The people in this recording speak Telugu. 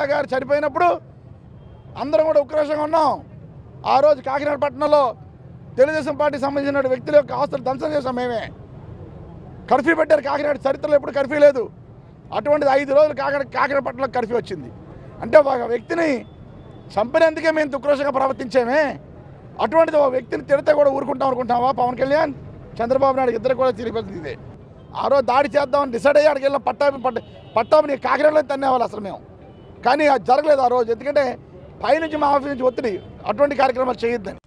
గారు చనిపోయినప్పుడు అందరం కూడా ఉక్రోషంగా ఉన్నాం ఆ రోజు కాకినాడ పట్టణంలో తెలుగుదేశం పార్టీ సంబంధించిన వ్యక్తుల యొక్క ఆస్తులు ధ్వంసం చేశాం మేమే కర్ఫ్యూ పెట్టారు కాకినాడ చరిత్రలో ఎప్పుడు కర్ఫ్యూ లేదు అటువంటిది ఐదు రోజులు కాకినాడ కాకినాడ పట్టణంలో కర్ఫ్యూ వచ్చింది అంటే ఒక వ్యక్తిని చంపినందుకే మేము దుక్రోషంగా ప్రవర్తించామే అటువంటిది ఒక వ్యక్తిని తిడితే కూడా ఊరుకుంటాం అనుకుంటావా పవన్ కళ్యాణ్ చంద్రబాబు నాయుడు ఇద్దరు కూడా తిరిగి ఇదే ఆ రోజు దాడి చేద్దామని డిసైడ్ అయ్యి అక్కడికి వెళ్ళిన పట్టాభి పట్ట పట్టాభిని కాకినాడలో తన్నేవాళ్ళు అసలు మేము కానీ అది జరగలేదు ఆ రోజు ఎందుకంటే పైనుంచి మా ఆఫీస్ నుంచి ఒత్తిడి అటువంటి కార్యక్రమాలు చేయొద్దని